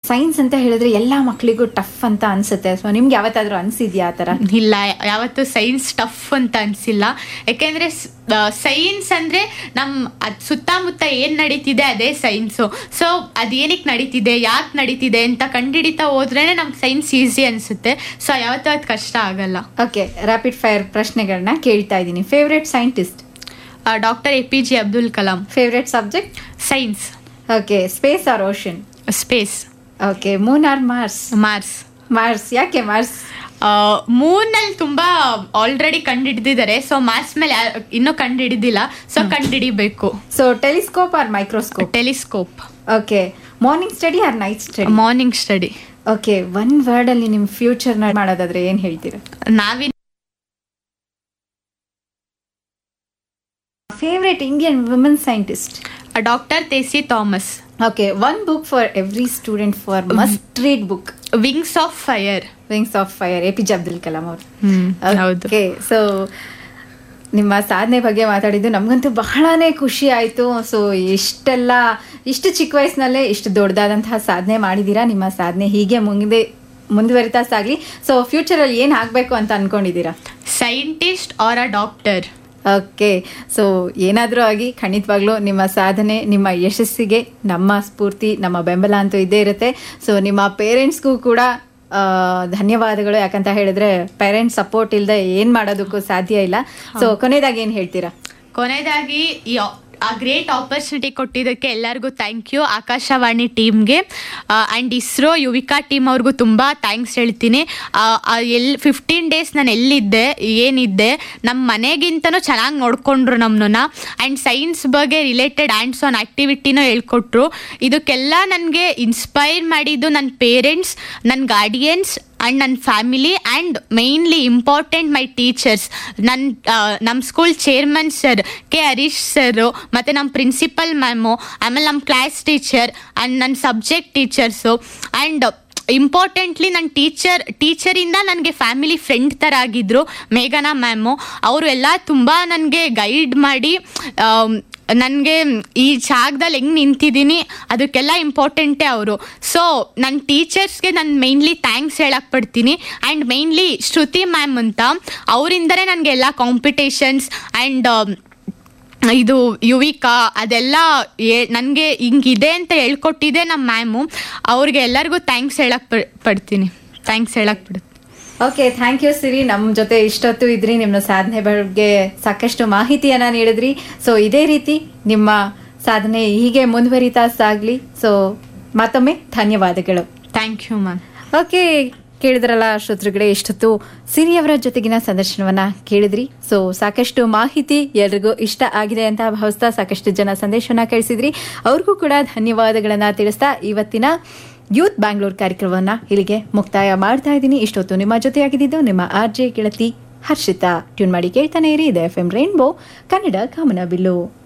science ಅಂತ ಹೇಳಿದ್ರೆ ಎಲ್ಲ ಮಕ್ಕಳಿಗೂ ಟಫ್ ಅಂತ ಅನ್ಸುತ್ತೆ ಸೊ ನಿಮ್ಗೆ ಯಾವತ್ತಾದ್ರೂ ಅನ್ಸಿದ್ಯಾ ಆ ಥರ ಇಲ್ಲ ಯಾವತ್ತು ಸೈನ್ಸ್ ಟಫ್ ಅಂತ ಅನ್ಸಿಲ್ಲ ಯಾಕೆಂದ್ರೆ ಸೈನ್ಸ್ ಅಂದ್ರೆ ನಮ್ ಅದ್ ಸುತ್ತಮುತ್ತ ಏನ್ ನಡೀತಿದೆ ಅದೇ ಸೈನ್ಸು ಸೊ ಅದೇನಕ್ಕೆ ನಡೀತಿದೆ ಯಾಕೆ ನಡೀತಿದೆ ಅಂತ ಕಂಡಿಡಿತಾ ಹೋದ್ರೇನೆ ನಮ್ಗೆ ಸೈನ್ಸ್ ಈಸಿ ಅನ್ಸುತ್ತೆ ಸೊ ಯಾವತ್ತೂ ಅದು ಕಷ್ಟ ಆಗಲ್ಲ ಓಕೆ ರ್ಯಾಪಿಡ್ ಫೈರ್ ಪ್ರಶ್ನೆಗಳನ್ನ ಕೇಳ್ತಾ ಇದ್ದೀನಿ favourite scientist doctor A P J Abdul Kalam favourite subject science okay space or ocean space okay moon or mars mars mars ಯಾಕೆ ಮಾರ್ಸ್ ಮೂನಲ್ಲಿ ತುಂಬಾ ಆಲ್ರೆಡಿ ಕಂಡಿಡಿದಿದ್ದಾರೆ ಸೊ ಮಾರ್ಸ್ ಮೇಲೆ ಯಾ- ಇನ್ನೂ ಕಂಡಿಡಿದಿಲ್ಲ ಸೊ ಕಂಡಿಡಿಬೇಕು so telescope or microscope telescope okay morning study or night study morning study okay one word ಅಲ್ಲಿ ನಿಮ್ ಫ್ಯೂಚರ್ ಮಾಡೋದಾದ್ರೆ ಏನ್ ಹೇಳ್ತೀರಾ ನಾವಿನ್ favourite Indian women scientist doctor Tessy Thomas okay one book for every student for must read book wings of fire wings of fire A P J Abdul Kalam ಅವರು ಹೌದು okay so ನಿಮ್ಮ ಸಾಧನೆ ಬಗ್ಗೆ ಮಾತಾಡಿದ್ದು ನಮಗಂತೂ ಬಹಳನೇ ಖುಷಿ ಆಯಿತು ಸೊ ಇಷ್ಟೆಲ್ಲ ಇಷ್ಟು ಚಿಕ್ಕ ವಯಸ್ಸಿನಲ್ಲೇ ಇಷ್ಟು ದೊಡ್ಡದಾದಂತಹ ಸಾಧನೆ ಮಾಡಿದ್ದೀರಾ ನಿಮ್ಮ ಸಾಧನೆ ಹೀಗೆ ಮುಂದೆ ಮುಂದುವರಿತಾ ಸಾಗಲಿ ಸೊ ಫ್ಯೂಚರಲ್ಲಿ ಏನು ಆಗಬೇಕು ಅಂತ ಅನ್ಕೊಂಡಿದ್ದೀರಾ scientist or a doctor okay so ಏನಾದರೂ ಆಗಿ ಖಂಡಿತವಾಗ್ಲೂ ನಿಮ್ಮ ಸಾಧನೆ ನಿಮ್ಮ ಯಶಸ್ಸಿಗೆ ನಮ್ಮ ಸ್ಫೂರ್ತಿ ನಮ್ಮ ಬೆಂಬಲ ಅಂತೂ ಇದ್ದೇ ಇರುತ್ತೆ ಸೊ ನಿಮ್ಮ ಪೇರೆಂಟ್ಸ್ಗೂ ಕೂಡ ಆ, ಧನ್ಯವಾದಗಳು ಯಾಕಂತ ಹೇಳಿದ್ರೆ ಪೇರೆಂಟ್ಸ್ ಸಪೋರ್ಟ್ ಇಲ್ಲದೆ ಏನ್ ಮಾಡೋದಕ್ಕೂ ಸಾಧ್ಯ ಇಲ್ಲ ಸೊ ಕೊನೆಯದಾಗಿ ಏನ್ ಹೇಳ್ತೀರಾ ಕೊನೆಯದಾಗಿ ಈ ಆ- ಆ ಗ್ರೇಟ್ ಆಪರ್ಚುನಿಟಿ ಕೊಟ್ಟಿದ್ದಕ್ಕೆ ಎಲ್ಲರಿಗೂ ಥ್ಯಾಂಕ್ ಯು ಆಕಾಶವಾಣಿ ಟೀಮ್ಗೆ ಆ್ಯಂಡ್ ಇಸ್ರೋ ಯುವಿಕಾ ಟೀಮ್ ಅವ್ರಿಗೂ ತುಂಬ ಥ್ಯಾಂಕ್ಸ್ ಹೇಳ್ತೀನಿ ಎಲ್ಲಿ ಫಿಫ್ಟೀನ್ ಡೇಸ್ ನಾನು ಎಲ್ಲಿದ್ದೆ ಏನಿದ್ದೆ ನಮ್ಮ ಮನೆಗಿಂತನೂ ಚೆನ್ನಾಗಿ ನೋಡ್ಕೊಂಡ್ರು ನಮ್ಮನ್ನ ಆ್ಯಂಡ್ ಸೈನ್ಸ್ ಬಗ್ಗೆ ರಿಲೇಟೆಡ್ ಆ್ಯಂಡ್ಸ್ ಆನ್ ಆ್ಯಕ್ಟಿವಿಟಿನೂ ಹೇಳ್ಕೊಟ್ರು ಇದಕ್ಕೆಲ್ಲ ನನಗೆ ಇನ್ಸ್ಪೈರ್ ಮಾಡಿದ್ದು ನನ್ನ ಪೇರೆಂಟ್ಸ್ ನನ್ನ ಗಾರ್ಡಿಯನ್ಸ್ ಆ್ಯಂಡ್ ನನ್ನ family and mainly important my teachers ನನ್ನ ನಮ್ಮ school chairman sir K Harish sir ಮತ್ತು ನಮ್ಮ ಪ್ರಿನ್ಸಿಪಲ್ ಮ್ಯಾಮು ಆಮೇಲೆ ನಮ್ಮ ಕ್ಲಾಸ್ ಟೀಚರ್ ಆ್ಯಂಡ್ ನನ್ನ ಸಬ್ಜೆಕ್ಟ್ ಟೀಚರ್ಸು ಆ್ಯಂಡ್ ಇಂಪಾರ್ಟೆಂಟ್ಲಿ ನನ್ನ ಟೀಚರ್ ಟೀಚರಿಂದ ನನಗೆ ಫ್ಯಾಮಿಲಿ ಫ್ರೆಂಡ್ ಥರ ಆಗಿದ್ದರು ಮೇಘನಾ ಮ್ಯಾಮು ಅವರು ಎಲ್ಲ ತುಂಬ ನನಗೆ ಗೈಡ್ ಮಾಡಿ ನನಗೆ ಈ ಜಾಗದಲ್ಲಿ ಹೆಂಗೆ ನಿಂತಿದ್ದೀನಿ ಅದಕ್ಕೆಲ್ಲ ಇಂಪಾರ್ಟೆಂಟೇ ಅವರು ಸೊ ನನ್ನ ಟೀಚರ್ಸ್ಗೆ ನಾನು ಮೇಯ್ನ್ಲಿ ಥ್ಯಾಂಕ್ಸ್ ಹೇಳಕ್ಕೆ ಪಡ್ತೀನಿ ಆ್ಯಂಡ್ ಮೇಯ್ನ್ಲಿ ಶ್ರುತಿ ಮ್ಯಾಮ್ ಅಂತ ಅವರಿಂದನೇ ನನಗೆ ಎಲ್ಲ ಕಾಂಪಿಟೇಷನ್ಸ್ ಆ್ಯಂಡ್ ಇದು ಯುವಿಕಾ ಅದೆಲ್ಲ ನನಗೆ ಹಿಂಗಿದೆ ಅಂತ ಹೇಳ್ಕೊಟ್ಟಿದೆ ನಮ್ಮ ಮ್ಯಾಮು ಅವ್ರಿಗೆ ಎಲ್ಲರಿಗೂ ಥ್ಯಾಂಕ್ಸ್ ಹೇಳಕ್ಕೆ ಪ ಪಡ್ತೀನಿ ಥ್ಯಾಂಕ್ಸ್ ಹೇಳಕ್ಕೆ ಪಡ್ತೀನಿ ಓಕೆ ಥ್ಯಾಂಕ್ ಯು ಸಿರಿ ನಮ್ಮ ಜೊತೆ ಇಷ್ಟೊತ್ತು ಇದ್ರಿ ನಿಮ್ಮ ಸಾಧನೆ ಬಗ್ಗೆ ಸಾಕಷ್ಟು ಮಾಹಿತಿಯನ್ನ ನೀಡಿದ್ರಿ ಸೊ ಇದೇ ರೀತಿ ನಿಮ್ಮ ಸಾಧನೆ ಹೀಗೆ ಮುಂದುವರಿತಾ ಸಾಗ್ಲಿ ಸೊ ಮತ್ತೊಮ್ಮೆ ಧನ್ಯವಾದಗಳು ಥ್ಯಾಂಕ್ ಯು ಮ್ಯಾಮ್ ಓಕೆ ಕೇಳಿದ್ರಲ್ಲ ಶ್ರೋತೃಗಳೇ ಇಷ್ಟೊತ್ತು ಸಿರಿಯವರ ಜೊತೆಗಿನ ಸಂದರ್ಶನವನ್ನ ಕೇಳಿದ್ರಿ ಸೊ ಸಾಕಷ್ಟು ಮಾಹಿತಿ ಎಲ್ರಿಗೂ ಇಷ್ಟ ಆಗಿದೆ ಅಂತ ಭಾವಿಸ್ತಾ ಸಾಕಷ್ಟು ಜನ ಸಂದೇಶವನ್ನ ಕಳಿಸಿದ್ರಿ ಅವ್ರಿಗೂ ಕೂಡ ಧನ್ಯವಾದಗಳನ್ನ ತಿಳಿಸ್ತಾ ಇವತ್ತಿನ ಯೂತ್ ಬ್ಯಾಂಗ್ಳೂರ್ ಕಾರ್ಯಕ್ರಮವನ್ನ ಇಲ್ಲಿಗೆ ಮುಕ್ತಾಯ ಮಾಡ್ತಾ ಇದ್ದೀನಿ ಇಷ್ಟೊತ್ತು ನಿಮ್ಮ ಜೊತೆಯಾಗಿದ್ದು ನಿಮ್ಮ ಆರ್ ಜೆ ಗೆಳತಿ ಹರ್ಷಿತಾ ಟ್ಯೂನ್ ಮಾಡಿ ಕೇಳ್ತಾನೆ ಇರಿ ಇದೆ ಎಫ್ ಎಂ ರೈನ್ಬೋ ಕನ್ನಡ ಕಾಮನ ಬಿಲ್ಲು